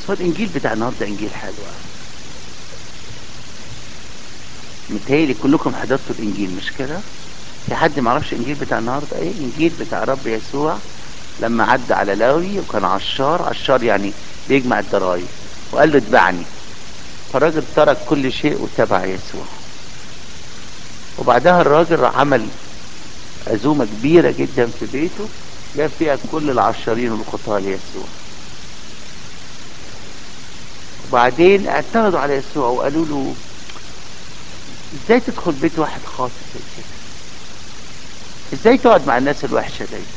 هو الانجيل بتاع النهارده انجيل حلو قوي متهيألي كلكم حضرتوا الانجيل مش كده في حد ما يعرفش الانجيل بتاع النهارده ايه الانجيل بتاع رب يسوع لما عدى على لاوي وكان عشار عشار يعني بيجمع الضرايب وقال له اتبعني فالراجل ترك كل شيء واتبع يسوع وبعدها الراجل راح عمل عزومة كبيرة جدا في بيته جاب فيها كل العشارين والخطاة ليسوع وبعدين اعترضوا على يسوع وقالوا له ازاي تدخل بيت واحد خاطئ زي كده ازاي تقعد مع الناس الوحشة دي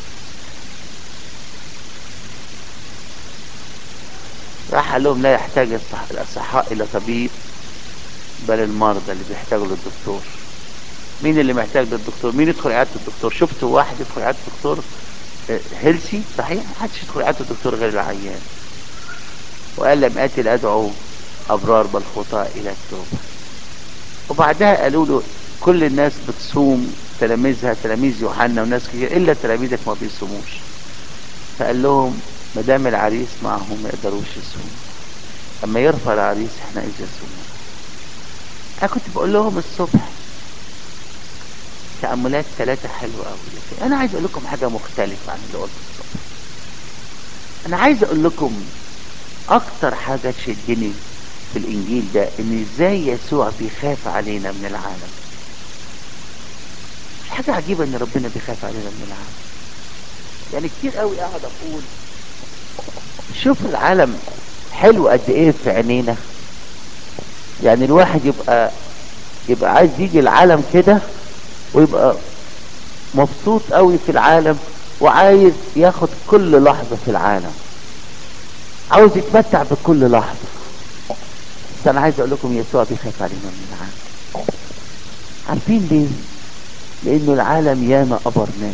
راح قال لهم لا يحتاج الصح- الاصحاء الى طبيب بل المرضى اللي بيحتاجوا للدكتور مين اللي محتاج للدكتور مين يدخل عياده الدكتور شفتوا واحد يدخل عياده الدكتور آه، هيلسي صحيح محدش يدخل عياده الدكتور غير العيان وقال لم اتي لادعو ابرار بل خطاء الى التوبه وبعدها قالوا له كل الناس بتصوم تلاميذها تلاميذ يوحنا وناس كتير الا تلاميذك ما بيصوموش فقال لهم ما دام العريس معهم ما يقدروش يصوموا اما يرفع العريس احنا اذا يصومون انا كنت بقول لهم الصبح تأملات ثلاثة حلوة أوي أنا عايز أقول لكم حاجة مختلفة عن اللي قلت الصبح أنا عايز أقول لكم أكتر حاجة تشدني في الإنجيل ده إن إزاي يسوع بيخاف علينا من العالم مش حاجة عجيبة إن ربنا بيخاف علينا من العالم يعني كتير قوي قاعد أقول شوف العالم حلو قد إيه في عينينا يعني الواحد يبقى يبقى عايز يجي العالم كده ويبقى مبسوط قوي في العالم وعايز ياخد كل لحظة في العالم عاوز يتمتع بكل لحظة بس انا عايز اقول لكم يسوع بيخاف علينا من العالم عارفين ليه لانه العالم ياما ابر ناس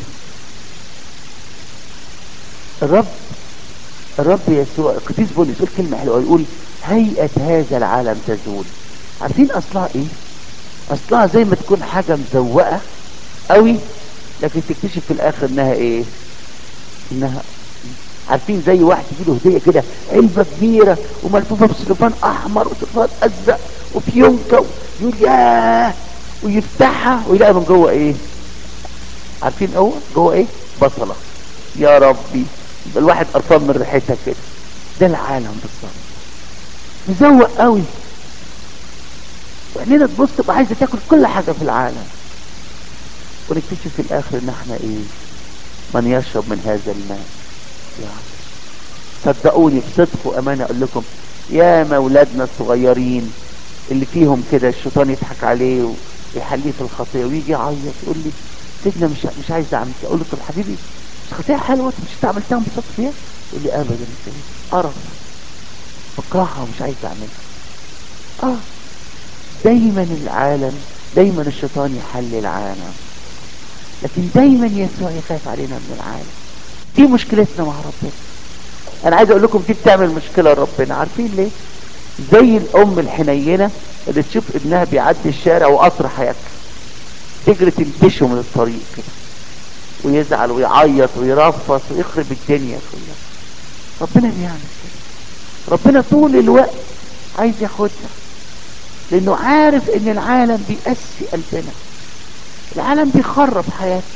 الرب الرب يسوع القديس بولس يقول كلمة حلوة يقول هيئة هذا العالم تزول عارفين اصلها ايه اصلها زي ما تكون حاجة مزوقة قوي لكن تكتشف في الاخر انها ايه انها عارفين زي واحد يجيله هديه كده علبه كبيره وملفوفه بسلوفان احمر وسلوفان ازرق وفيونكه يقول ياه ويفتحها ويلاقي من جوه ايه عارفين هو جوه ايه بصله يا ربي يبقى الواحد قرفان من ريحتها كده ده العالم بالظبط مزوق قوي وعينينا تبص تبقى عايزه تاكل كل حاجه في العالم ونكتشف في الاخر ان احنا ايه من يشرب من هذا الماء يعني صدقوني بصدق وامانه اقول لكم يا مولادنا الصغيرين اللي فيهم كده الشيطان يضحك عليه ويحليه في الخطيه ويجي يعيط يقول لي سيدنا مش مش عايز اعمل كده اقول له طب حبيبي مش خطيه حلوه انت مش انت عملتها انبسطت فيها يقول لي ابدا يا سيدي قرف بكرهها ومش عايز اعملها اه دايما العالم دايما الشيطان يحل العالم لكن دايما يسوع يخاف علينا من العالم دي مشكلتنا مع ربنا انا عايز اقول لكم دي بتعمل مشكله لربنا عارفين ليه زي الام الحنينه اللي تشوف ابنها بيعدي الشارع وقطر هياكل تجري تنتشه من الطريق كده ويزعل ويعيط ويرفص ويخرب الدنيا كلها ربنا بيعمل كده ربنا طول الوقت عايز ياخدنا لانه عارف ان العالم بيقسي قلبنا العالم بيخرب حياتنا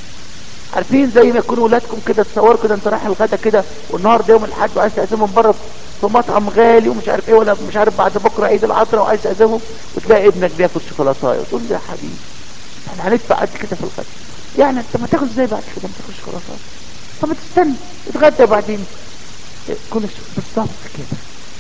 عارفين زي ما يكونوا ولادكم كده تصوروا كده انت رايح الغدا كده والنهارده يوم الاحد وعايز تعزمهم بره في مطعم غالي ومش عارف ايه ولا مش عارف بعد بكره عيد العطره وعايز تعزمهم وتلاقي ابنك بياكل شوكولاته وتقول له يا حبيبي احنا هندفع قد كده في الغدا يعني انت ما تاكل ازاي بعد كده ما تاكل شوكولاته طب ما تستنى اتغدى بعدين كل بالظبط كده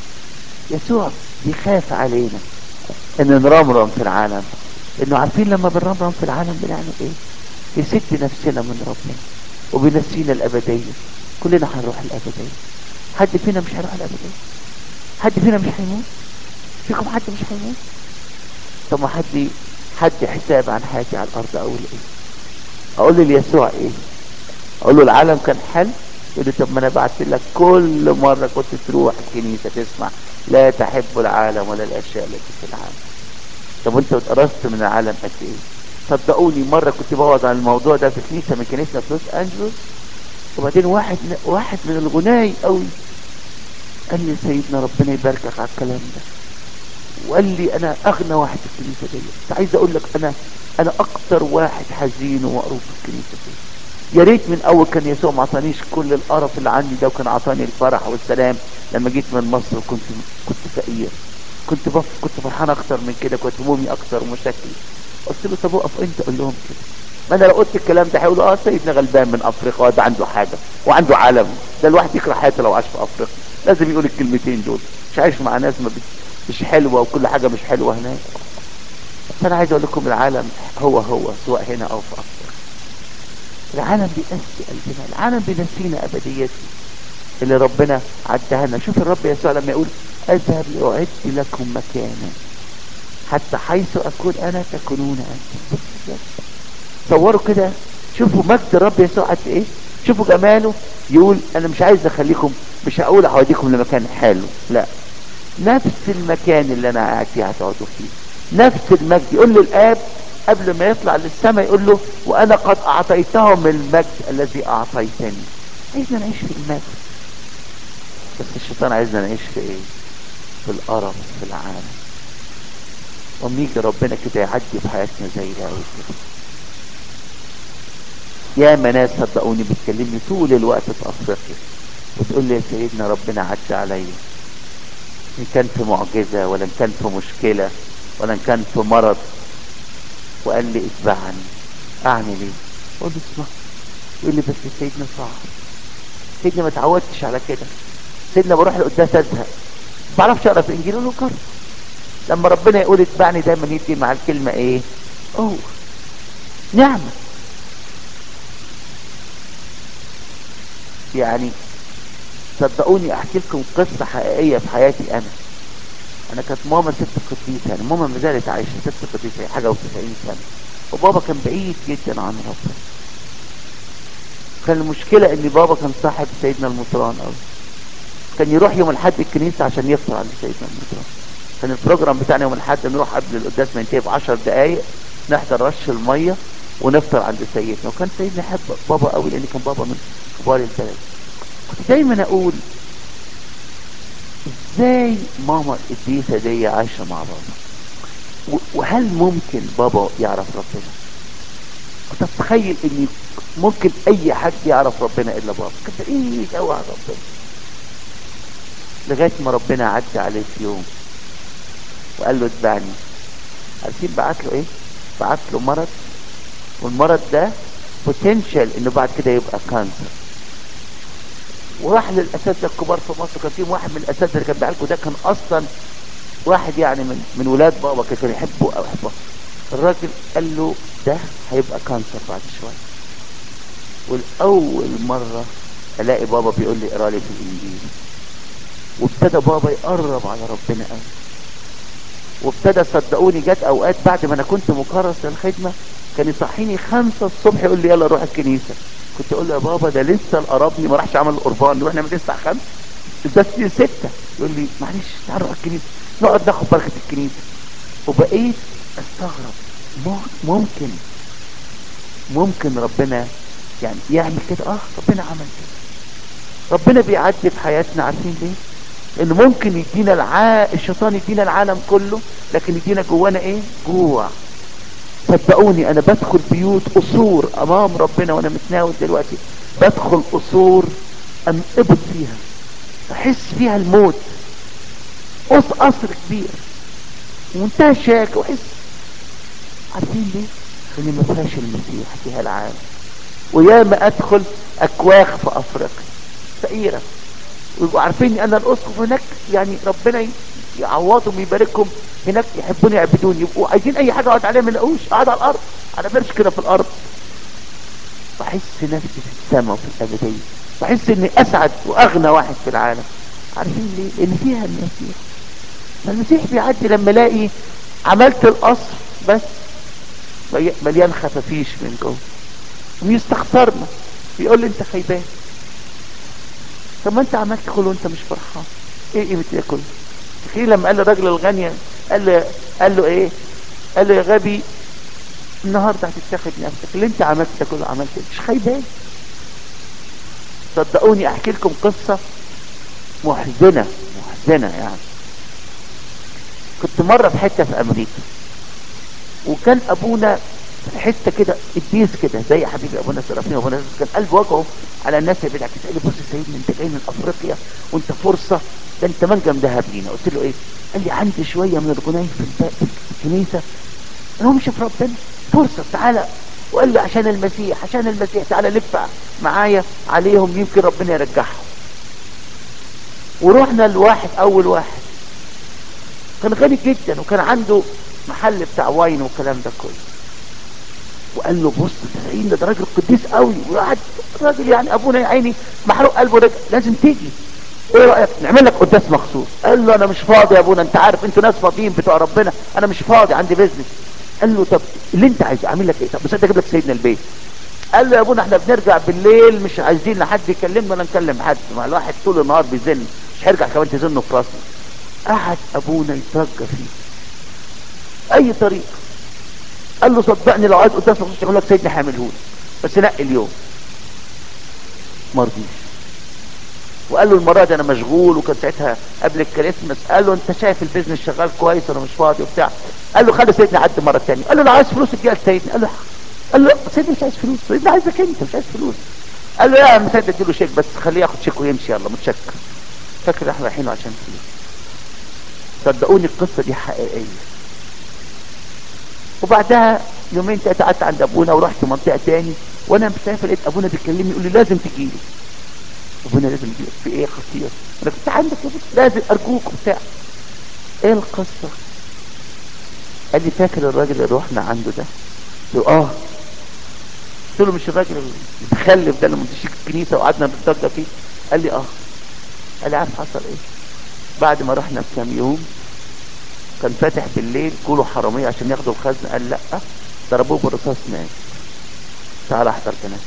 يسوع بيخاف علينا ان نرمرم في العالم انه عارفين لما بنرمرم في العالم بنعمل ايه يسد نفسنا من ربنا وبينسينا الابديه كلنا هنروح الابديه حد فينا مش هيروح الابديه حد فينا مش هيموت فيكم حد مش هيموت طب ما حد حد حساب عن حياتي على الارض اقول ايه اقول ليسوع ايه اقول له العالم كان حلو يقول لي طب ما انا بعت لك كل مره كنت تروح الكنيسه تسمع لا تحب العالم ولا الاشياء التي في العالم طب وانت اتقرصت من العالم قد ايه صدقوني مرة كنت بقعد على الموضوع ده في كنيسة من كنيسة في لوس انجلوس وبعدين واحد واحد من الغناي قوي قال لي سيدنا ربنا يباركك على الكلام ده وقال لي انا اغنى واحد في الكنيسه دي بس عايز اقول لك انا انا اكتر واحد حزين ومقروب في الكنيسه دي يا ريت من اول كان يسوع ما عطانيش كل القرف اللي عندي ده وكان عطاني الفرح والسلام لما جيت من مصر وكنت كنت فقير كنت بف... كنت فرحان اكتر من كده كنت همومي اكتر ومشاكلي قلت له طب اقف انت قول لهم كده ما انا لو قلت الكلام ده هيقولوا اه سيدنا غلبان من افريقيا ده عنده حاجه وعنده علم ده الواحد يكره حياته لو عاش في افريقيا لازم يقول الكلمتين دول مش عايش مع ناس ما بت... مش حلوه وكل حاجه مش حلوه هناك بس انا عايز اقول لكم العالم هو هو سواء هنا او في افريقيا العالم بيقسي قلبنا العالم بينسينا ابديتنا اللي ربنا عدها لنا شوف الرب يسوع لما يقول اذهب لاعد لكم مكانا حتى حيث اكون انا تكونون انتم تصوروا كده شوفوا مجد الرب يسوع قد ايه شوفوا جماله يقول انا مش عايز اخليكم مش هقول هوديكم لمكان حلو لا نفس المكان اللي انا قاعد فيه هتقعدوا فيه نفس المجد يقول للاب قبل ما يطلع للسماء يقول له وانا قد اعطيتهم المجد الذي اعطيتني عايزنا نعيش في المجد بس الشيطان عايزنا نعيش في ايه في القرف في العالم وأما يجي ربنا كده يعدي في حياتنا زي ده قوي كده يا ناس صدقوني بتكلمني طول الوقت في افريقيا وتقول لي يا سيدنا ربنا عدى عليا ان كان في معجزة ولا ان كان في مشكلة ولا ان كان في مرض وقال لي اتبعني اعمل ايه اقول له اسمع يقول لي بس سيدنا صعب سيدنا ما تعودتش على كده سيدنا بروح لقدام ازهق ما بعرفش اقرا في الانجيل اقول له جرب لما ربنا يقول اتبعني دايما يدي مع الكلمة ايه اوه نعمة يعني صدقوني احكي لكم قصة حقيقية في حياتي انا انا كانت ماما ست قديسة يعني ماما ما زالت عايشة ست قديسة حاجة وتسعين سنة وبابا كان بعيد جدا عن ربنا كان المشكلة ان بابا كان صاحب سيدنا المطران قوي كان يروح يوم الحد الكنيسة عشان يفطر عند سيدنا المطران كان البروجرام بتاعنا يوم الحد نروح قبل القداس ما ينتهي ب 10 دقايق نحضر رش المية ونفطر عند سيدنا وكان سيدنا يحب بابا قوي لان كان بابا من كبار البلد كنت دايما اقول ازاي ماما القديسة دي عايشة مع بابا وهل ممكن بابا يعرف ربنا كنت اتخيل ان ممكن اي حد يعرف ربنا الا بابا كنت ايه قوي على ربنا لغاية ما ربنا عدى عليه في يوم وقال له اتبعني عارفين بعت له ايه بعت له مرض والمرض ده بوتنشال انه بعد كده يبقى كانسر وراح للاساتذه الكبار في مصر كان فيهم واحد من الاساتذه اللي كان بيعالجه ده كان اصلا واحد يعني من من ولاد بابا كان يحبه او يحبه الراجل قال له ده هيبقى كانسر بعد شويه والاول مره الاقي بابا بيقول لي اقرا لي في الانجيل وابتدى بابا يقرب على ربنا قوي وابتدى صدقوني جت اوقات بعد ما انا كنت مكرس للخدمه كان يصحيني خمسة الصبح يقول لي يلا روح الكنيسه كنت اقول له يا بابا ده لسه القربني ما راحش عمل القربان واحنا من الساعه 5 بس 6 يقول لي معلش تعال نروح الكنيسه نقعد ناخد بركه الكنيسه وبقيت استغرب ممكن ممكن ربنا يعني يعمل كده اه ربنا عمل كده ربنا بيعدي في حياتنا عارفين ليه انه ممكن يدينا الع... الشيطان يدينا العالم كله لكن يدينا جوانا ايه جوع صدقوني انا بدخل بيوت قصور امام ربنا وانا متناول دلوقتي بدخل قصور انقبض فيها احس فيها الموت قص قصر كبير ومنتهى الشياكه واحس عارفين ليه لان ما فيهاش المسيح فيها العالم وياما ادخل اكواخ في افريقيا فقيره ويبقوا عارفين انا الاسقف هناك يعني ربنا يعوضهم ويباركهم هناك يحبوني يعبدوني يبقوا عايزين اي حاجه اقعد عليها ما يلاقوش اقعد على الارض على برش كده في الارض بحس نفسي في السماء وفي الابديه بحس اني اسعد واغنى واحد في العالم عارفين ليه لان فيها المسيح فالمسيح بيعدي لما الاقي عملت القصر بس مليان خفافيش من جوه ويستخسرنا بيقول لي انت خيبان طب ما انت عملت كله وانت مش فرحان ايه قيمه ده كله تخيل لما قال للراجل الغني قال له قال له ايه قال له يا غبي النهارده هتتاخد نفسك اللي انت عملت ده كله عملت ايه مش خيبان صدقوني احكي لكم قصه محزنه زنا يعني كنت مرة في حتة في امريكا وكان ابونا في حتة كده قديس كده زي حبيبي ابونا سرافين وابونا يوسف، كان قلب وجهه على الناس اللي بيدعك قال لي بص يا سيدنا انت جاي من افريقيا وانت فرصة ده انت منجم ذهب لينا قلت له ايه قال لي عندي شوية من الغناي في الب- في الكنيسة انا مش في ربنا فرصة تعالى وقال لي عشان المسيح عشان المسيح تعالى لف معايا عليهم يمكن ربنا يرجعهم ورحنا لواحد اول واحد كان غني جدا وكان عنده محل بتاع واين والكلام ده كله وقال له بص تلاقيه ده راجل قديس قوي وقعد راجل يعني ابونا يا عيني محروق قلبه رجع لازم تيجي ايه رايك نعمل لك قداس مخصوص قال له انا مش فاضي يا ابونا انت عارف انتوا ناس فاضيين بتوع ربنا انا مش فاضي عندي بيزنس قال له طب اللي انت عايزه اعمل لك ايه طب بس انت اجيب لك سيدنا البيت قال له يا ابونا احنا بنرجع بالليل مش عايزين لحد يكلمنا ولا نكلم حد مع الواحد طول النهار بيزن مش هيرجع كمان تزنه في راسنا قعد ابونا يترجى فيه اي طريقه قال له صدقني لو عايز قداس مخصوص يقول لك سيدنا هيعمله لك بس نقي اليوم ما رضيش وقال له المره دي انا مشغول وكان ساعتها قبل الكريسماس قال له انت شايف البيزنس شغال كويس وانا مش فاضي وبتاع قال له خلي سيدنا عد مره ثانيه قال له لو عايز فلوس اديها لسيدنا قال له قال له سيدنا مش عايز فلوس سيدنا عايزك انت مش عايز فلوس قال له يا عم سيدنا اديله شيك بس خليه ياخد شيك ويمشي يلا متشكر فاكر احنا رايحين عشان فلوس صدقوني القصه دي حقيقيه وبعدها يومين تلاته قعدت عند ابونا ورحت منطقه تاني وانا مسافر لقيت ابونا بيكلمني يقول لي لازم تجيلي ابونا لازم يجيلي في ايه خطير انا كنت عندك يا ابونا لازم ارجوك وبتاع ايه القصه قال لي فاكر الراجل اللي رحنا عنده ده قلت له اه قلت له مش الراجل المتخلف ده اللي منتشر الكنيسه وقعدنا نتضجر فيه قال لي اه قال لي عارف حصل ايه بعد ما رحنا بكام يوم كان فاتح بالليل كله حرامية عشان ياخدوا الخزنة قال لا ضربوه بالرصاص مات تعال احضر جنازته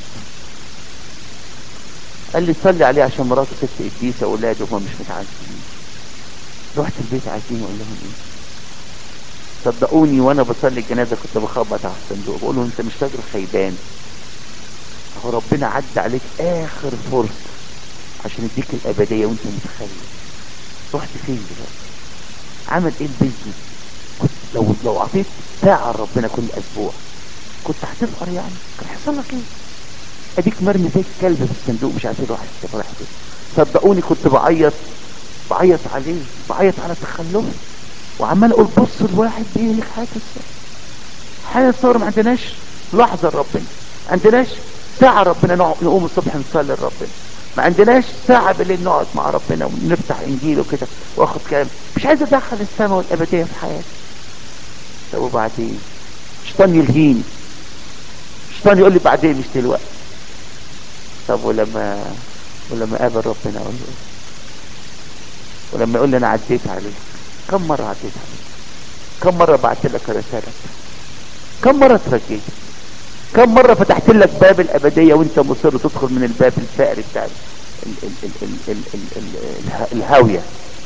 قال لي صلي عليه عشان مراته ست قديسة واولاده هم مش متعذبين رحت البيت عايزين اقول لهم ايه صدقوني وانا بصلي الجنازة كنت بخبط على الصندوق بقول لهم انت مش راجل خيبان اهو ربنا عدى عليك اخر فرصة عشان يديك الابدية وانت متخلف رحت فين دلوقتي عمل ايه البيزنس كنت لو لو عطيت ساعة لربنا كل اسبوع كنت هتفقر يعني كان هيحصل لك ايه اديك مرمي زي الكلب في الصندوق مش عارف ايه راح رايح فين صدقوني كنت بعيط بعيط عليه بعيط على تخلفه وعمال اقول بص الواحد بيهلك حياة الصبر حياة الصبر ما عندناش لحظة لربنا ما عندناش ساعة ربنا نقوم الصبح نصلي لربنا ما عندناش ساعة بالليل نقعد مع ربنا ونفتح انجيل وكده واخد كلام مش عايز ادخل السماء والابدية في حياتي طب وبعدين شيطان يلهيني شيطان يقول لي بعدين مش دلوقتي طب ولما ولما قابل ربنا اقول له ولما يقول لي انا عديت عليك كم مرة عديت عليك كم مرة بعت لك رسالة كم مرة ترجيت كم مرة فتحت لك باب الابدية وانت مصر تدخل من الباب الفقري بتاع ال ال ال ال ال ال ال الهاوية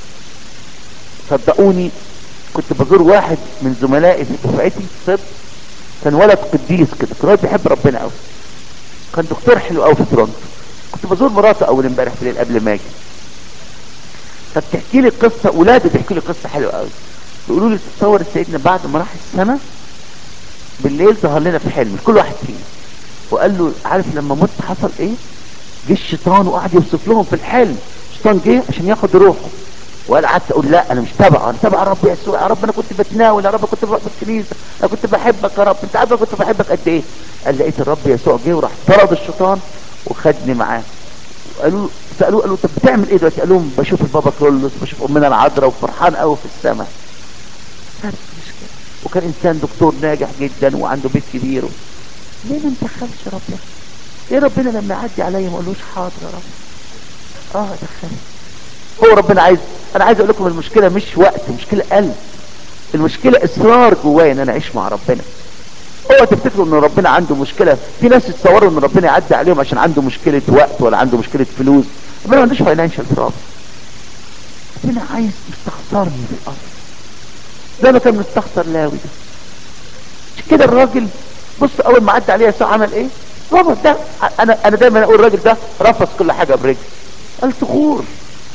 صدقوني كنت بزور واحد من زملائي في دفعتي طب كان ولد قديس كده كان ولد بيحب ربنا قوي كان دكتور حلو قوي في تورونتو كنت بزور مراته اول امبارح بالليل قبل ما اجي فبتحكي لي قصه ولاده بيحكوا لي قصه حلوه قوي بيقولوا لي تتصور سيدنا بعد ما راح السماء بالليل ظهر لنا في حلم كل واحد فينا وقال له عارف لما مت حصل ايه جه الشيطان وقعد يوصف لهم في الحلم الشيطان جه عشان ياخد روحه وانا قعدت اقول لا انا مش تبعه انا تبع رب يسوع يا رب انا كنت بتناول يا رب كنت بروح الكنيسه انا كنت بحبك يا رب انت عارف كنت بحبك قد ايه قال لقيت الرب يسوع جه وراح طرد الشيطان وخدني معاه قالوا سالوه قالوا طب بتعمل ايه دلوقتي قال لهم بشوف البابا كرولوس بشوف امنا العذراء وفرحان قوي في السماء مش كده وكان انسان دكتور ناجح جدا وعنده بيت كبير و... ليه ما ندخلش ربنا ليه ربنا لما يعدي عليا ما اقولوش حاضر يا رب اه دخلني هو ربنا عايز انا عايز اقول لكم المشكله مش وقت المشكله قلب المشكله اصرار جوايا ان انا اعيش مع ربنا اوعى تفتكروا ان ربنا عنده مشكله في ناس يتصوروا ان ربنا يعدي عليهم عشان عنده مشكله وقت ولا عنده مشكله فلوس ربنا ما عندوش فاينانشال بروبلم ربنا عايز مستخسرني في الارض زي ما كان مستخسر لاوي ده مش كده الراجل بص اول ما عدى عليه يسوع عمل ايه بابا ده انا انا دايما اقول الراجل ده رفض كل حاجه برجل قال تخور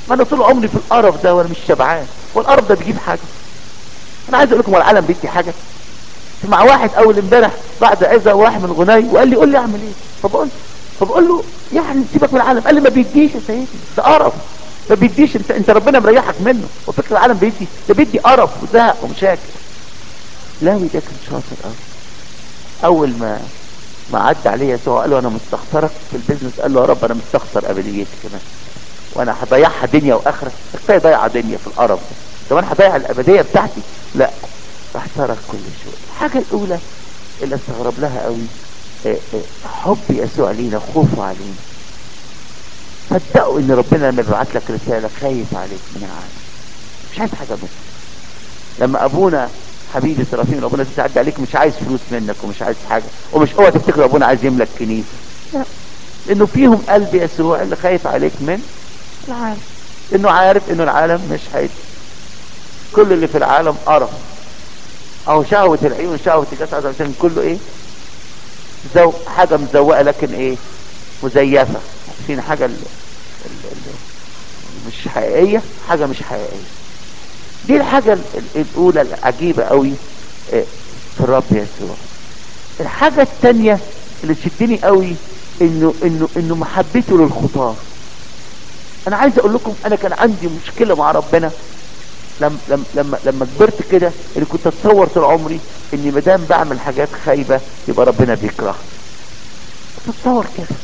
ما انا طول عمري في القرف ده وانا مش شبعان والقرف ده بيجيب حاجه انا عايز اقول لكم هو العالم بيدي حاجه مع واحد اول امبارح بعد عزة واحد من الغناي وقال لي قول لي اعمل ايه فبقول فبقول له يعني سيبك من العالم قال لي ما بيديش يا سيدي ده قرف ما بيديش انت انت ربنا مريحك منه وفكر العالم بيدي ده بيدي قرف وزهق ومشاكل لاوي ده كان شاطر قوي اول ما ما عدى عليه يسوع قال له انا مستخسرك في البيزنس قال له يا رب انا مستخسر ابديتي كمان وانا هضيعها دنيا واخره كفايه ضيع دنيا في القرف ده كمان هضيع الابديه بتاعتي لا راح ترك كل شيء الحاجه الاولى اللي استغرب لها قوي اه اه حب يسوع لينا خوفه علينا صدقوا ان ربنا لما بيبعت لك رساله خايف عليك من العالم مش عايز حاجه منك لما ابونا حبيبي سرافيم ربنا تعدي عليك مش عايز فلوس منك ومش عايز حاجه ومش اوعى تفتكر ابونا عايز يملك كنيسه لا لانه فيهم قلب يسوع اللي خايف عليك من العالم انه عارف انه العالم مش هيدي كل اللي في العالم قرف او شهوة العيون شهوة الجسد عشان كله ايه زو حاجة مزوقة لكن ايه مزيفة عارفين حاجة ال ال ال مش حقيقية حاجة مش حقيقية دي الحاجة الاولى العجيبة قوي في الرب يسوع الحاجة التانية اللي تشدني قوي انه انه انه محبته للخطاه انا عايز اقول لكم انا كان عندي مشكلة مع ربنا لما لما لما, لما كبرت كده اللي كنت اتصور طول عمري اني ما دام بعمل حاجات خايبه يبقى ربنا بيكرهني كنت اتصور كده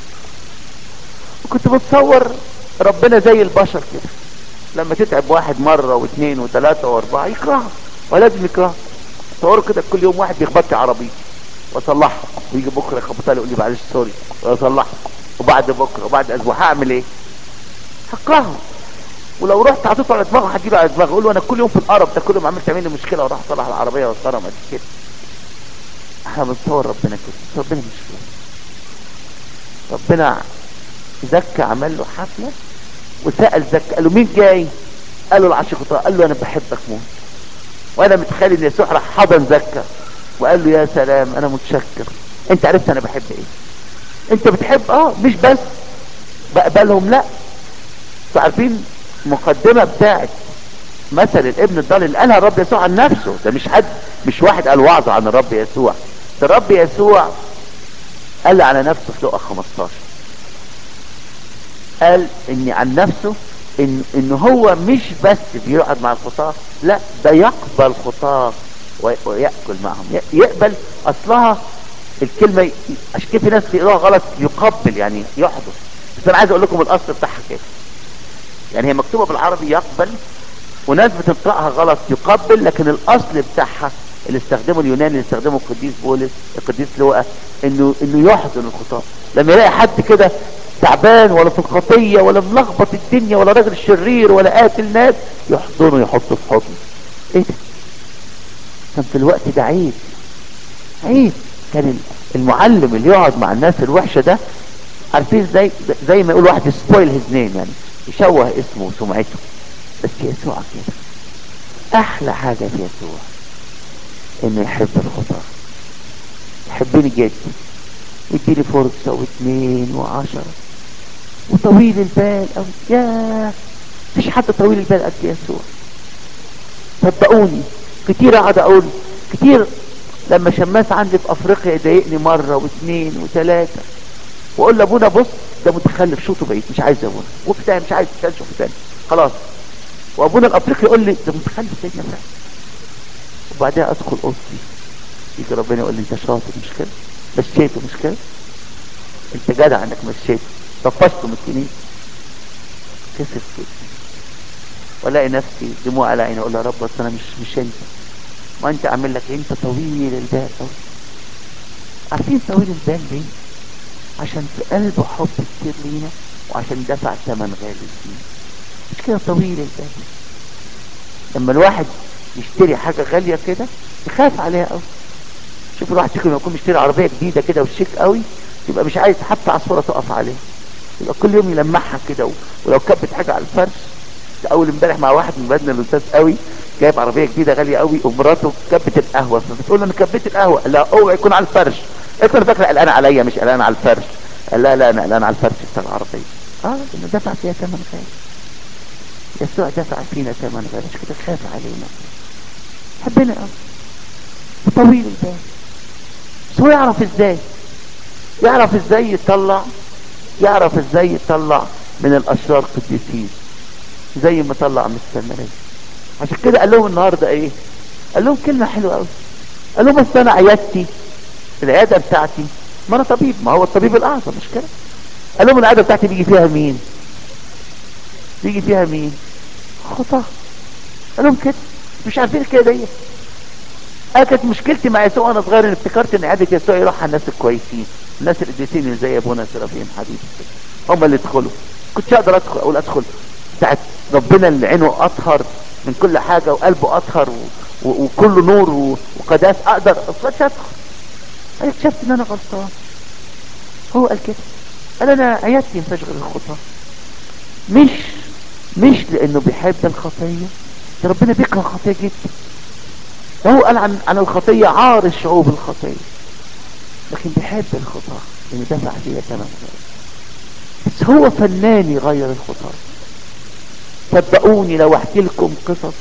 وكنت بتصور ربنا زي البشر كده لما تتعب واحد مرة واثنين وثلاثة واربعة يكرهك ولازم يكرهك تصوروا كده كل يوم واحد بيخبط لي عربيتي واصلحها ويجي بكره يخبطها لي يقول لي معلش سوري واصلحها وبعد بكره وبعد اسبوع هعمل ايه؟ هكرهه ولو رحت حطيته على دماغه هتجيله على دماغه اقول له انا كل يوم في القرف ده كل يوم عمال تعمل لي مشكله واروح اصلح العربيه واصلها قد كده احنا بنصور ربنا كده ربنا مش كده ربنا زكى عمل له حفله وسال زكى قال له مين جاي؟ قال له العشيقة قال له انا بحبك موت وانا متخيل ان يسوع راح حضن زكى وقال له يا سلام انا متشكر انت عرفت انا بحب ايه انت بتحب اه مش بس بقبلهم لا عارفين مقدمة بتاعت مثل الابن الضال اللي قالها الرب يسوع عن نفسه ده مش حد مش واحد قال وعظ عن الرب يسوع ده الرب يسوع قال على نفسه في لقا 15 قال ان عن نفسه ان ان هو مش بس بيقعد مع الخطاة لا ده يقبل خطاة ويأكل معهم يقبل اصلها الكلمة عشان كده في ناس بيقولوها غلط يقبل يعني يحضر بس انا عايز اقول لكم الاصل بتاعها كده يعني هي مكتوبة بالعربي يقبل وناس بتنطقها غلط يقبل لكن الاصل بتاعها اللي استخدمه اليوناني اللي استخدمه القديس بولس القديس لوقا انه انه يحضن الخطاة لما يلاقي حد كده تعبان ولا في الخطية ولا ملخبط الدنيا ولا راجل شرير ولا قاتل ناس يحضنه يحطه في حضنه ايه ده كان في الوقت ده عيب عيب كان المعلم اللي يقعد مع الناس الوحشة ده عارفين زي زي ما يقول واحد سبويل هيز نيم يعني يشوه اسمه وسمعته بس يسوع كده احلى حاجة في يسوع انه يحب الخطاة يحبني جدا يديني فرصة واثنين وعشرة وطويل البال او يا مفيش حد طويل البال قد يسوع صدقوني كتير اقعد اقول كتير لما شماس عندي في افريقيا يضايقني مرة واثنين وثلاثة واقول لابونا بص ده متخلف شوطه بعيد مش عايز ابونا وبتاع مش عايز تاني شوف تاني خلاص وابونا الافريقي يقول لي ده متخلف زي فعلا وبعدها ادخل اوضتي يجي ربنا يقول لي انت شاطر مش كده مشيته مش كده انت جدع انك مشيته طفشته من الكنيسه كسف كده والاقي نفسي دموع على عيني اقول يا رب بس انا مش مش انت ما انت اعمل لك إيه؟ انت طويل البال قوي عارفين طويل البال ليه عشان في قلبه حب كتير لينا وعشان دفع ثمن غالي فيه مش كده طويل البال لما الواحد يشتري حاجة غالية كده يخاف عليها قوي شوف الواحد فيكم لما يكون مشتري عربية جديدة كده وشيك قوي يبقى مش عايز حتى عصفورة تقف عليه يبقى كل يوم يلمعها كده ولو كبت حاجة على الفرش ده اول امبارح مع واحد من بدنا الاستاذ قوي جايب عربية جديدة غالية قوي ومراته كبت القهوة فبتقول له انا كبت القهوة لا اوعى يكون على الفرش قلت انا فاكره قلقان عليا مش قلقان على الفرش قال لا لا انا قلقان على الفرش بتاع العربية اه انه دفع فيها ثمن غالي يسوع دفع فينا ثمن غالي عشان كده خاف علينا حبنا قوي وطويل البال بس هو يعرف ازاي يعرف ازاي يطلع يعرف ازاي يطلع من الاشرار قديسين زي ما طلع من السامريه عشان كده قال لهم النهارده ايه قال لهم كلمه حلوه قوي قال لهم بس انا عيادتي العياده بتاعتي ما انا طبيب ما هو الطبيب الاعظم مش كده قال لهم العياده بتاعتي بيجي فيها مين بيجي فيها مين خطاه قال لهم كده مش عارفين كده دي انا كانت مشكلتي مع يسوع وانا صغير ان افتكرت ان عياده يسوع يروح على الناس الكويسين الناس القديسين اللي زي ابونا سرافيم حبيبي هم اللي يدخلوا كنتش اقدر ادخل اقول ادخل بتاعت ربنا اللي عينه اطهر من كل حاجه وقلبه اطهر و... و... وكله نور و... وقداس اقدر كنتش ادخل انا اكتشفت ان انا غلطان هو قال كده قال انا عيادتي ما غير الخطاه مش مش لانه بيحب الخطيه ده ربنا بيكره الخطيه جدا هو قال عن عن الخطيه عار الشعوب الخطيه لكن بيحب الخطاه لان دفع فيها ثمن غالي بس هو فنان يغير الخطاه صدقوني لو احكي لكم قصص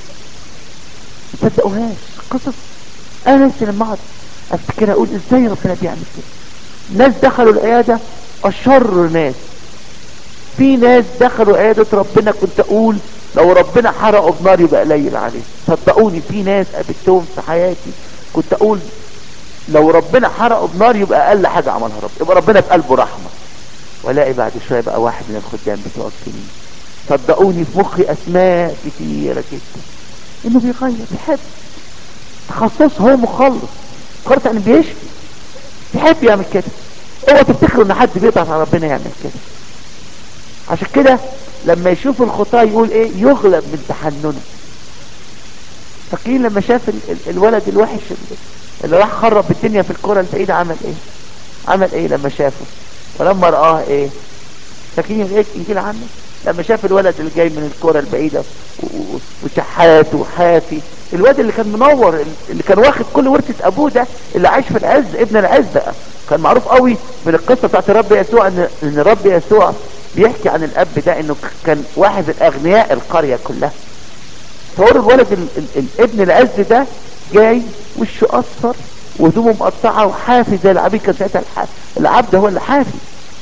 ما تصدقوهاش قصص انا نفسي لما اقعد افتكر اقول ازاي ربنا بيعمل كده ناس دخلوا العياده اشر ناس في ناس دخلوا عياده ربنا كنت اقول لو ربنا حرقه بنار يبقى قليل عليه صدقوني في ناس قابلتهم في حياتي كنت اقول لو ربنا حرقه بنار يبقى اقل حاجه عملها رب يبقى ربنا في قلبه رحمه والاقي بعد شويه بقى واحد من الخدام بتوع الكنيسه صدقوني في مخي اسماء كتيره جدا انه بيغير بيحب تخصصه هو مخلص مخلص يعني بيشفي بيحب يعمل كده اوعى تفتكروا ان حد بيضغط على ربنا يعمل كده عشان كده لما يشوف الخطاة يقول ايه يغلب من تحننه فاكرين لما شاف ال ال الولد الوحش اللي راح خرب الدنيا في الكرة البعيدة عمل ايه عمل ايه لما شافه ولما رآه ايه فاكرين ايه انجيل عنه لما شاف الولد اللي جاي من الكرة البعيدة وشحات وحافي الواد اللي كان منور اللي كان واخد كل ورثة ابوه ده اللي عايش في العز ابن العز بقى كان معروف قوي من القصة بتاعت الرب يسوع ان ان الرب يسوع بيحكي عن الاب ده انه كان واحد من اغنياء القرية كلها تصور الولد ال ال الابن العز ده جاي وشه اصفر وهدومه مقطعة وحافي زي العبيد كان ساعتها العبد هو اللي حافي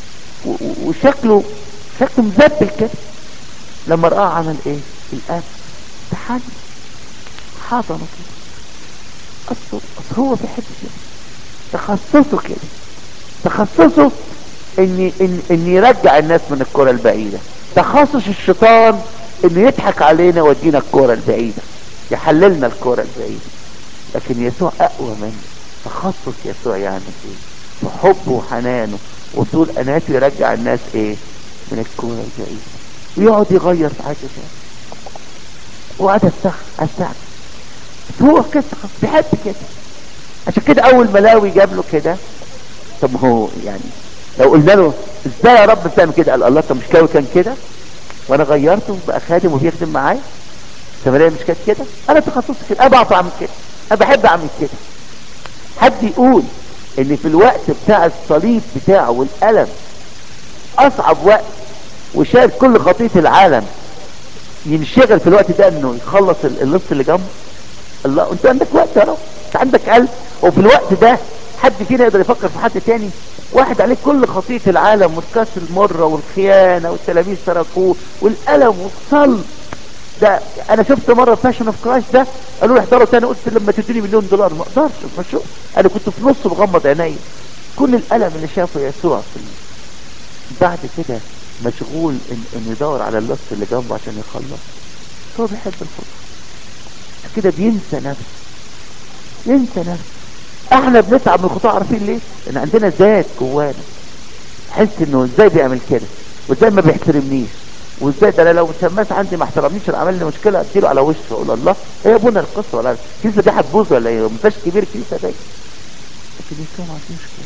وشكله شكله مزبل كده لما رآه عمل ايه الاب تحنن حضنه كده اصل اصل هو بيحب كده تخصصه كده تخصصه ان ان ان يرجع الناس من الكرة البعيدة تخصص الشيطان انه يضحك علينا ويدينا الكرة البعيدة يحللنا الكرة البعيدة لكن يسوع اقوى منه تخصص يسوع يعمل ايه وحبه وحنانه وطول اناته يرجع الناس ايه من الكرة البعيدة ويقعد يغير في حاجة تاني وقعد استخ استعجب هو كده بيحب كده عشان كده اول ما لاوي جاب له كده طب هو يعني لو قلنا له ازاي يا رب بتعمل كده قال الله طب مش كاوي كان كده وانا غيرته بقى خادم وبيخدم معايا سمرية مش كانت كده انا تخصصي كده انا بعرف اعمل كده انا بحب اعمل كده حد يقول ان في الوقت بتاع الصليب بتاعه والالم اصعب وقت وشايف كل خطية العالم ينشغل في الوقت ده انه يخلص اللص اللي جنبه الله انت عندك وقت يا رب انت عندك قلب وفي الوقت ده حد فينا يقدر يفكر في حد تاني واحد عليه كل خطية العالم والكاس المرة والخيانة والتلاميذ تركوه والألم والصلب ده انا شفت مرة فاشن اوف كرايست ده قالوا لي احضروا تاني قلت لما تديني مليون دولار ما اقدرش ما شوف انا كنت في نص بغمض عيني كل الالم اللي شافه يسوع في بعد كده مشغول ان انه يدور على اللص اللي جنبه عشان يخلص هو بيحب الخطأ كده بينسى نفسه ينسى نفسه احنا بنتعب من الخطأ عارفين ليه ان عندنا ذات جوانا حس انه ازاي بيعمل كده وازاي ما بيحترمنيش وازاي ده لو سماس عندي ما احترمنيش اللي عمل لي مشكله اديله على وشه اقول الله هي ابونا القصه ولا الكنيسه دي هتبوظ ولا ايه ما كبير الكنيسه دي لكن يسوع ما عندوش كده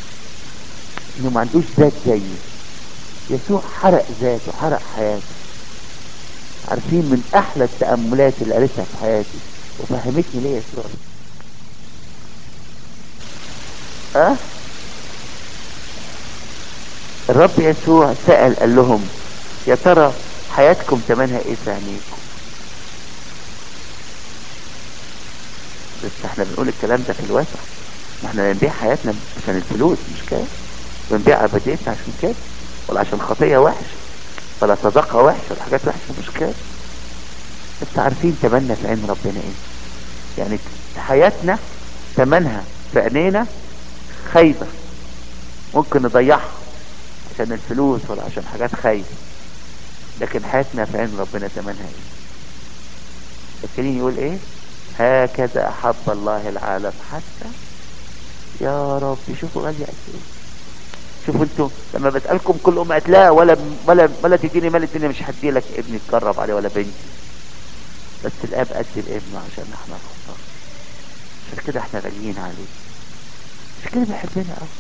انه ما عندوش ذات زيي يسوع حرق ذاته حرق حياته عارفين من احلى التأملات اللي قريتها في حياتي وفهمتني ليه يسوع اه الرب يسوع سأل قال لهم يا ترى حياتكم تمنها ايه في عينيكم بس احنا بنقول الكلام ده في الواسع ما احنا بنبيع حياتنا عشان الفلوس مش كده بنبيع ابديتنا عشان كده ولا عشان خطيه وحشه ولا صداقه وحشه ولا حاجات وحشه مش كده بس عارفين تمنى في عين ربنا ايه يعني حياتنا تمنها في عينينا خايبه ممكن نضيعها عشان الفلوس ولا عشان حاجات خايبه لكن حياتنا في عين ربنا تمنها ايه فاكرين يقول ايه هكذا احب الله العالم حتى يا رب شوفوا غالية قد ايه شوفوا انتوا لما بسألكم كل ام قالت لا ولا ولا ولا تديني مال الدنيا مش هدي لك ابني تجرب عليه ولا بنتي بس الاب قد الابن عشان احنا الخطاه عشان كده احنا غاليين عليه عشان كده بيحبنا قوي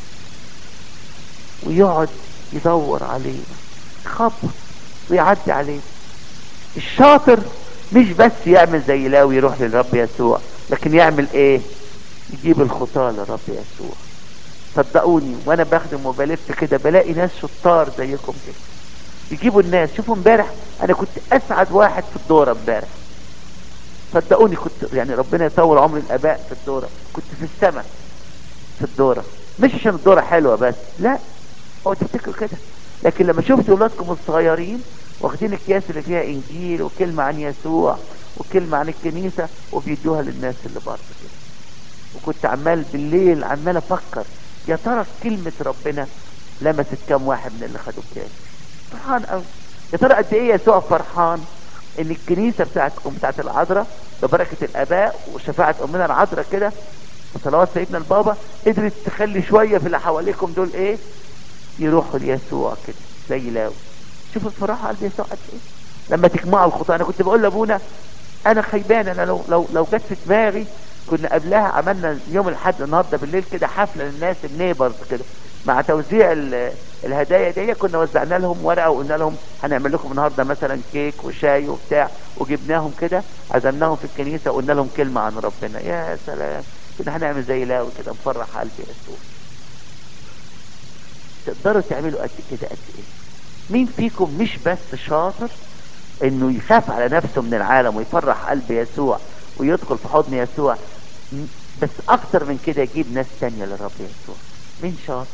ويقعد يدور علينا يخبط ويعدي علينا الشاطر مش بس يعمل زي لاوي يروح للرب يسوع لكن يعمل ايه يجيب الخطاة للرب يسوع صدقوني وانا بخدم وبلف كده بلاقي ناس شطار زيكم كده يجيبوا الناس شوفوا امبارح انا كنت اسعد واحد في الدورة امبارح صدقوني كنت يعني ربنا يطول عمر الاباء في الدورة كنت في السماء في الدورة مش عشان الدورة حلوة بس لا هو تفتكروا كده لكن لما شفت اولادكم الصغيرين واخدين اكياس اللي فيها انجيل وكلمة عن يسوع وكلمة عن الكنيسة وبيدوها للناس اللي بره كده وكنت عمال بالليل عمال افكر يا ترى كلمة ربنا لمست كام واحد من اللي خدوا الكاس فرحان قوي يا ترى قد ايه يسوع فرحان ان الكنيسة بتاعتكم بتاعت العذراء ببركة الاباء وشفاعة امنا العذراء كده وصلوات سيدنا البابا قدرت تخلي شوية في اللي حواليكم دول ايه يروحوا ليسوع كده زي لاوي شوفوا الفرحة قلب يسوع قد ايه لما تجمعوا الخطاة انا كنت بقول لابونا انا خيبان انا لو لو لو جت في دماغي كنا قبلها عملنا يوم الاحد النهارده بالليل كده حفله للناس النيبرز كده مع توزيع الهدايا دي كنا وزعنا لهم ورقه وقلنا لهم هنعمل لكم النهارده مثلا كيك وشاي وبتاع وجبناهم كده عزمناهم في الكنيسه وقلنا لهم كلمه عن ربنا يا سلام كنا هنعمل زي لاوي كده نفرح قلب يسوع تقدروا تعملوا قد كده قد ايه مين فيكم مش بس شاطر انه يخاف على نفسه من العالم ويفرح قلب يسوع ويدخل في حضن يسوع بس اكتر من كده يجيب ناس تانية للرب يسوع مين شاطر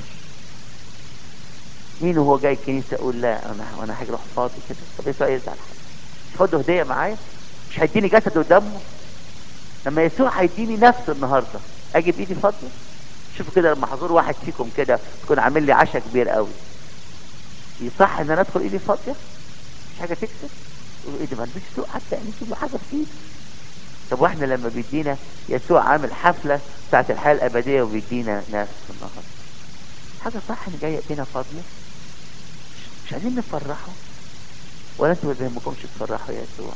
مين وهو جاي الكنيسه يقول لا انا وانا هاجي اروح فاضي كده طب يسوع يزعل مش خدوا هديه معايا مش هيديني جسد ودمه لما يسوع هيديني نفسه النهارده اجي بايدي فاضيه شوفوا كده لما حضور واحد فيكم كده تكون عامل لي عشاء كبير قوي يصح ان انا ادخل ايدي فاضيه مش حاجه تكسب يقولوا ايه ده ما عندوش سوق حتى يعني يجيب له حاجه في ايده طب واحنا لما بيدينا يسوع عامل حفله بتاعت الحياه الابديه وبيدينا ناس في النهار حاجه صح ان جايه ايدينا فاضيه مش, مش عايزين نفرحه ولا انتوا ما بيهمكمش تفرحوا يسوع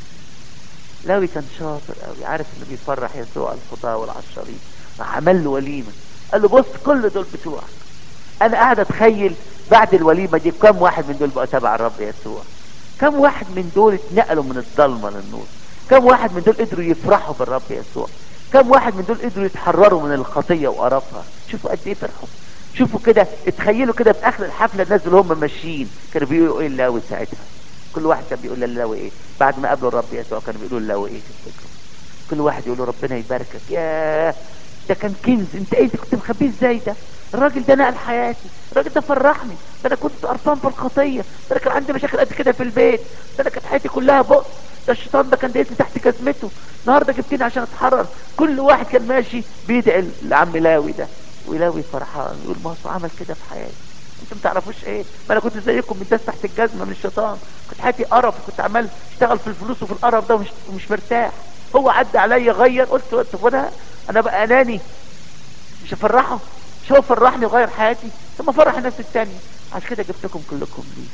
لاوي كان شاطر قوي عارف انه بيفرح يسوع الخطاه والعشارين راح عمل له وليمه قال له بص كل دول بتوعك انا قاعد اتخيل بعد الوليمه دي كم واحد من دول بقى تبع الرب يسوع كم واحد من دول اتنقلوا من الضلمه للنور كم واحد من دول قدروا يفرحوا بالرب يسوع كم واحد من دول قدروا يتحرروا من الخطيه وقرفها شوفوا قد ايه فرحوا شوفوا كده اتخيلوا كده في اخر الحفله الناس اللي هم ماشيين كانوا بيقولوا ايه اللاوي ساعتها كل واحد كان بيقول للاوي ايه بعد ما قابلوا الرب يسوع كانوا بيقولوا للاوي ايه تفتكروا كل واحد يقول له ربنا يباركك ياه ده كان كنز انت ايه كنت مخبيه ازاي ده الراجل ده نقل حياتي الراجل ده فرحني ده انا كنت قرفان في الخطيه ده انا كان عندي مشاكل قد كده في البيت ده انا كانت حياتي كلها بؤس ده الشيطان ده كان دايسني تحت جزمته النهارده جبتني عشان اتحرر كل واحد كان ماشي بيدعي لعم لاوي ده ولاوي فرحان يقول ما هو عمل كده في حياتي انتوا ما تعرفوش ايه ما انا كنت زيكم متداس تحت الجزمه من الشيطان كنت حياتي قرف كنت عمال اشتغل في الفلوس وفي القرف ده ومش, ومش مرتاح هو عدى عليا غير قلت طب وانا انا بقى اناني مش هفرحه مش هو فرحني وغير حياتي ثم فرح الناس التانية عشان كده جبتكم كلكم ليه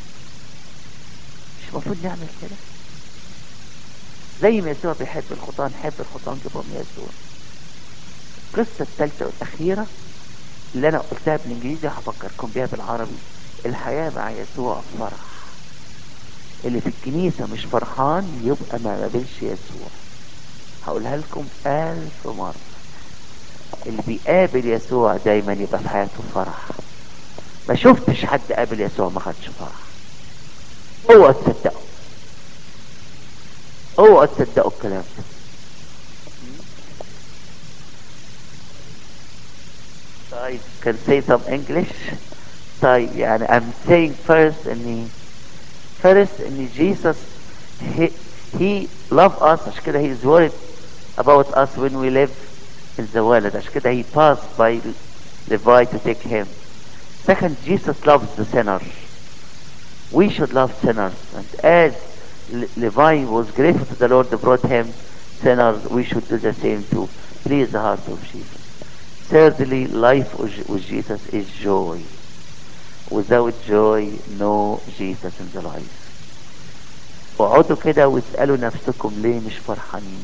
مش المفروض نعمل كده زي ما يسوع بيحب الخطاة نحب الخطاة نجيبهم يسوع القصة الثالثة والأخيرة اللي أنا قلتها بالإنجليزي هفكركم بيها بالعربي الحياة مع يسوع فرح اللي في الكنيسة مش فرحان يبقى ما قابلش يسوع هقولها لكم ألف مرة اللي بيقابل يسوع دايما يبقى في حياته فرح ما شفتش حد قابل يسوع ما خدش فرح اوعى تصدقوا اوعوا تصدقوا الكلام ده طيب can say some English طيب يعني I'm saying first اني first اني Jesus he, he love us عشان كده he is worried about us when we live in the world عشان كده he passed by Levi to take him second Jesus loves the sinner we should love sinners and as Le- Levi was grateful to the Lord that brought him sinners we should do the same to please the heart of Jesus thirdly life with with Jesus is joy without joy no Jesus in the life اقعدوا كده واسألوا نفسكم ليه مش فرحانين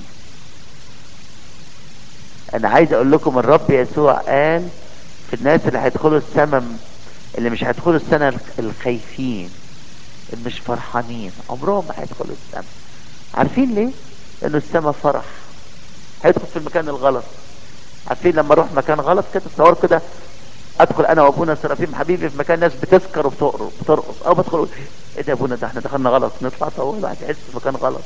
انا عايز اقول لكم الرب يسوع قال في الناس اللي هيدخلوا السماء اللي مش هيدخلوا السنة الخايفين اللي مش فرحانين عمرهم ما هيدخلوا السماء عارفين ليه لانه السماء فرح هيدخل في المكان الغلط عارفين لما اروح مكان غلط كده تصور كده ادخل انا وابونا سرافيم حبيبي في مكان ناس بتسكر وبتقر- وبترقص او بدخل أقول ايه ده يا ابونا ده احنا دخلنا غلط نطلع طول الواحد يحس في مكان غلط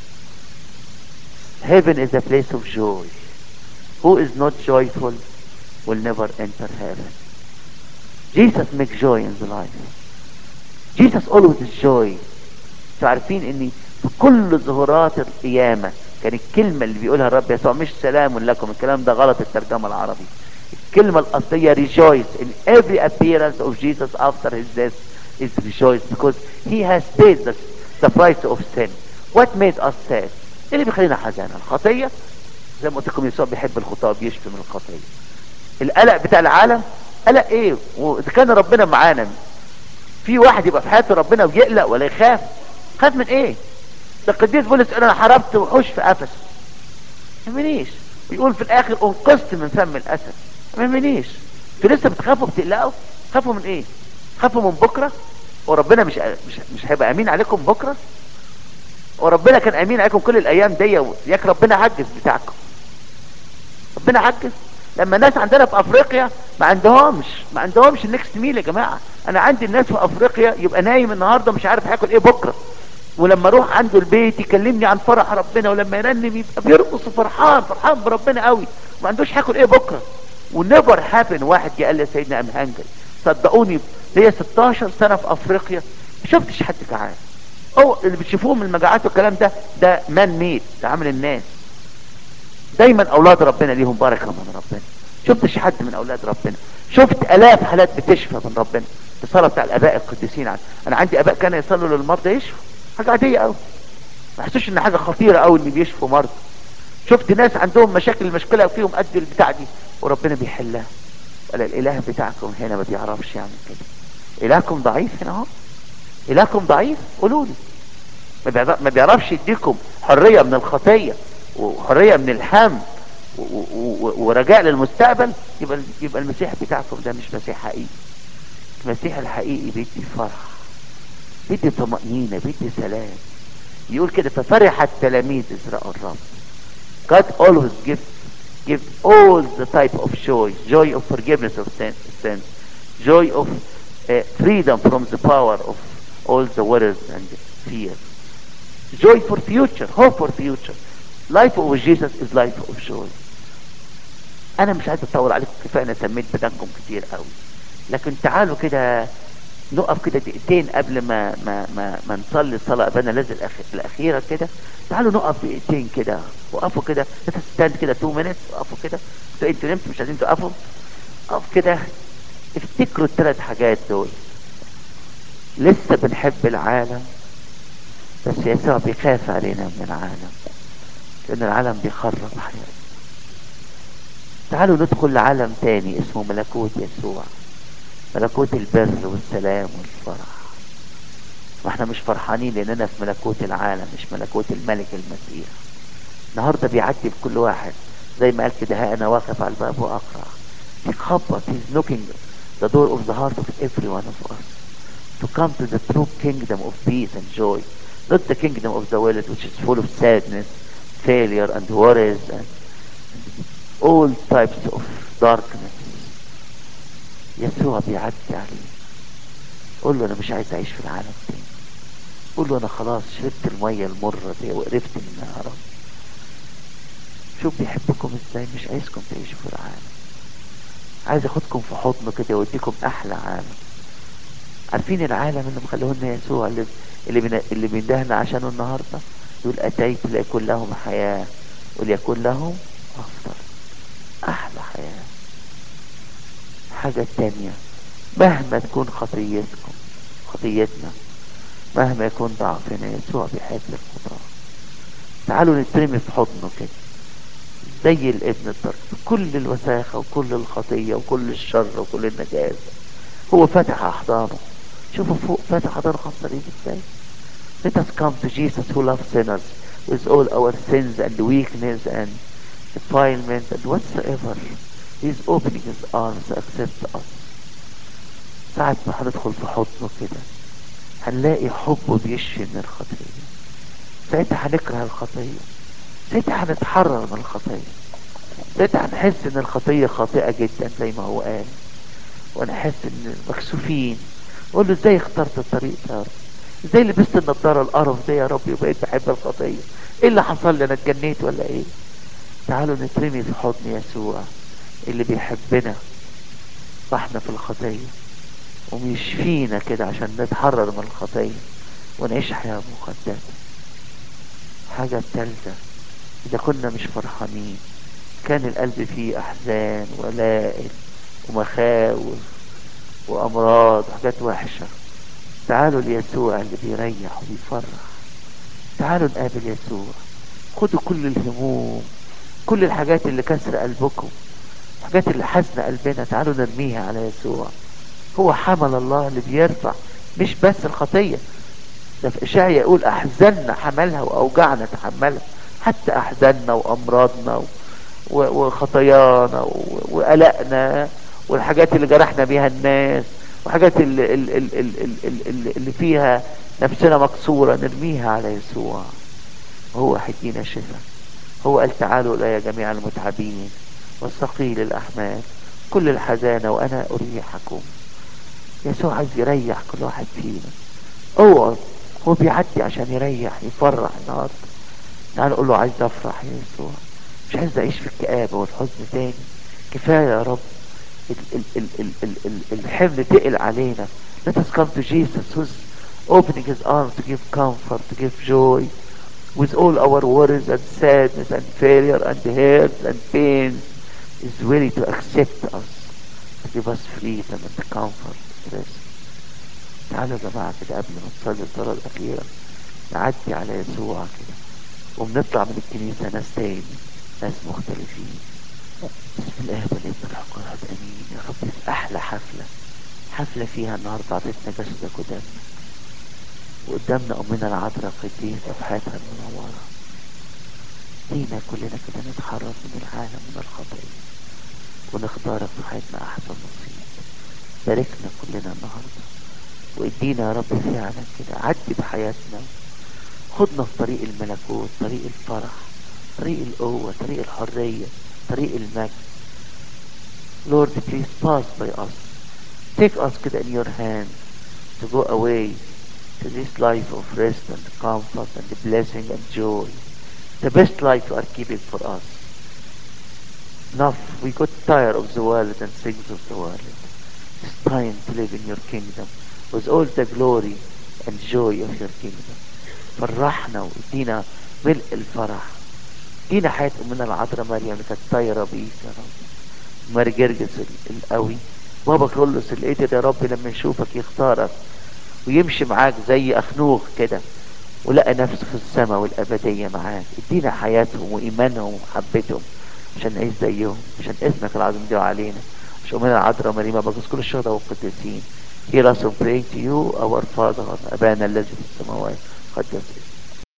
heaven is a place of joy who is not joyful will never enter heaven Jesus makes joy in the life Jesus always is joy انتوا عارفين ان في كل ظهورات القيامة كان الكلمة اللي بيقولها الرب يسوع مش سلام لكم الكلام ده غلط الترجمة العربي الكلمة الأصلية rejoice in every appearance of Jesus after his death is rejoice because he has paid the, the price of sin what made us sad ايه اللي بيخلينا حزانة الخطية زي ما قلت لكم يسوع بيحب الخطاة بيشفي من الخطية القلق بتاع العالم قلق ايه واذا كان ربنا معانا في واحد يبقى في حياته ربنا ويقلق ولا يخاف خاف من ايه ده القديس بولس يقول انا حاربت وحوش في افسس ما يهمنيش ويقول في الاخر انقذت من فم الاسد ما يهمنيش انتوا لسه بتخافوا بتقلقوا خافوا من ايه خافوا من بكره وربنا مش مش مش هيبقى امين عليكم بكره وربنا كان امين عليكم كل الايام دي ياك ربنا عجز بتاعكم ربنا عجز لما الناس عندنا في افريقيا ما عندهمش ما عندهمش النكست ميل يا جماعه انا عندي الناس في افريقيا يبقى نايم النهارده مش عارف هياكل ايه بكره ولما اروح عنده البيت يكلمني عن فرح ربنا ولما يرنم يبقى بيرقص فرحان فرحان بربنا قوي ما عندوش هاكل ايه بكره ونيفر هابن واحد جه قال لي يا سيدنا ام هنجل صدقوني ليا 16 سنه في افريقيا ما شفتش حد جعان او اللي بتشوفوه من المجاعات والكلام ده ده مان ميد ده عامل الناس دايما اولاد ربنا ليهم بركه من ربنا شفتش حد من اولاد ربنا شفت الاف حالات بتشفى من ربنا الصلاه بتاع الاباء القديسين عن. انا عندي اباء كانوا يصلوا للمرضى يشفوا حاجه عاديه قوي ما حسوش ان حاجه خطيره قوي ان بيشفوا مرضى شفت ناس عندهم مشاكل المشكله فيهم قد البتاع دي وربنا بيحلها ولا الاله بتاعكم هنا ما بيعرفش يعمل كده الهكم ضعيف هنا اهو الهكم ضعيف قولوا لي ما بيعرف- ما بيعرفش يديكم حريه من الخطيه وحريه من الهم و- و- و- ورجاء للمستقبل يبقى يبقى المسيح بتاعكم ده مش مسيح حقيقي المسيح الحقيقي بيدي فرح بيدي طمأنينة بيدي سلام يقول كده ففرح التلاميذ إسراء الرب God always gives give all the type of joy joy of forgiveness of sin, sins joy of uh, freedom from the power of all the worries and fear joy for future hope for future life with Jesus is life of joy انا مش عايز اطول عليكم كفايه انا سميت بدنكم كتير قوي لكن تعالوا كده نقف كده دقيقتين قبل ما ما ما, ما نصلي الصلاه ابانا لازم الأخ- الاخيره كده تعالوا نقف دقيقتين كده وقفوا كده ستاند كده 2 مينتس وقفوا كده انتوا انتوا نمتوا مش عايزين تقفوا اقف كده افتكروا الثلاث حاجات دول لسه بنحب العالم بس يسوع بيخاف علينا من العالم لان العالم بيخرب حياتنا تعالوا ندخل لعالم تاني اسمه ملكوت يسوع ملكوت البر والسلام والفرح واحنا مش فرحانين لاننا في ملكوت العالم مش ملكوت الملك المسيح النهارده بيعدي بكل واحد زي ما قال كده ها انا واقف على الباب واقرع بيخبط he's knocking the door of the heart of every one of us to come to the true kingdom of peace and joy not the kingdom of the world which is full of sadness failure and worries and all types of darkness يسوع بيعدي عليه قول له انا مش عايز اعيش في العالم تاني قول له انا خلاص شربت المية المرة دي وقرفت منها يا رب شوف بيحبكم ازاي مش عايزكم تعيشوا في العالم عايز ياخدكم في حضنه كده ويديكم احلى عالم عارفين العالم اللي مخلوه لنا يسوع اللي اللي, بنا اللي بيندهنا عشانه النهارده يقول اتيت ليكون لهم حياه وليكون لهم افضل احلى حياه حاجه تانية مهما تكون خطيتكم خطيتنا مهما يكون ضعفنا يسوع بيحب الخطاه تعالوا نترمي في حضنه كده زي الابن الضرب كل الوساخة وكل الخطية وكل الشر وكل النجاسة هو فتح أحضانه شوفوا فوق فتح أحضانه خمسة ازاي Let us come to Jesus who loves sinners with all our sins and weakness and defilement and whatsoever. He is opening his arms to accept us. ساعة ما هندخل في حضنه كده هنلاقي حبه بيشفي من الخطية ساعتها هنكره الخطية ساعتها هنتحرر من الخطية ساعتها هنحس ان الخطية خاطئة جدا زي ما هو قال ونحس ان مكسوفين نقول له ازاي اخترت الطريق ده يا رب ازاي لبست النضارة القرف دي يا رب وبقيت بحب الخطية ايه اللي حصل لي انا اتجنيت ولا ايه تعالوا نترمي في حضن يسوع اللي بيحبنا واحنا في الخطية ويشفينا كده عشان نتحرر من الخطية ونعيش حياة مقدسة حاجة التالتة إذا كنا مش فرحانين كان القلب فيه أحزان ولائم ومخاوف وأمراض وحاجات وحشة تعالوا ليسوع اللي بيريح وبيفرح تعالوا نقابل يسوع خدوا كل الهموم كل الحاجات اللي كسر قلبكم الحاجات اللي حزن قلبنا تعالوا نرميها على يسوع هو حمل الله اللي بيرفع مش بس الخطية ده في إشعيا يقول أحزننا حملها وأوجعنا تحملها حتى أحزاننا وأمراضنا و... و... وخطايانا و... وقلقنا والحاجات اللي جرحنا بيها الناس وحاجات اللي, اللي, اللي, اللي, اللي فيها نفسنا مكسورة نرميها على يسوع وهو هيدينا شفاء هو قال تعالوا إلي جميع المتعبين والثقيل الأحمال كل الحزانة وأنا أريحكم يسوع عايز يريح كل واحد فينا اوعى هو بيعدي عشان يريح يفرح النهارده تعال نقول له عايز افرح يا يسوع مش عايز اعيش في الكآبة والحزن تاني كفاية يا رب ال ال ال ال ال ال الحمل تقل علينا let us come to Jesus who's opening his arms to give comfort to give joy with all our worries and sadness and failure and hurts and pains is ready to accept us to give us freedom and comfort and rest تعالوا يا جماعة كده قبل ما نصلي الصلاة الأخيرة نعدي على يسوع كده وبنطلع من الكنيسة ناس تاني ناس مختلفين بسم الله والابن الحق امين يا رب في احلى حفلة حفلة فيها النهاردة عطيتنا جسدك ودمك وقدامنا امنا العذراء قديسة في حياتها المنورة دينا كلنا كده نتحرر من العالم من الخطية ونختارك في حياتنا احسن نصيب باركنا كلنا النهارده وادينا يا رب فعلا كده عدي بحياتنا خدنا في طريق الملكوت طريق الفرح طريق القوة طريق الحرية طريق المجد Lord please pass by us take us كده in your hand to go away to this life of rest and comfort and blessing and joy the best life you are keeping for us enough we got tired of the world and things of the world it's time to live in your kingdom with all the glory and joy of your kingdom فرحنا وادينا ملء الفرح ادينا حياة امنا العذراء مريم اللي كانت طايرة بيك يا رب ماري جرجس القوي بابا كرولوس اللي قدر يا رب لما يشوفك يختارك ويمشي معاك زي اخنوخ كده ولقى نفسه في السماء والابدية معاك ادينا حياتهم وايمانهم ومحبتهم عشان نعيش زيهم عشان اسمك العظيم دعوا علينا عشان امنا العذراء مريم بقص كل الشهداء والقديسين Hear us and pray to you, our Father, أبانا الذي في السماوات قدس اسمك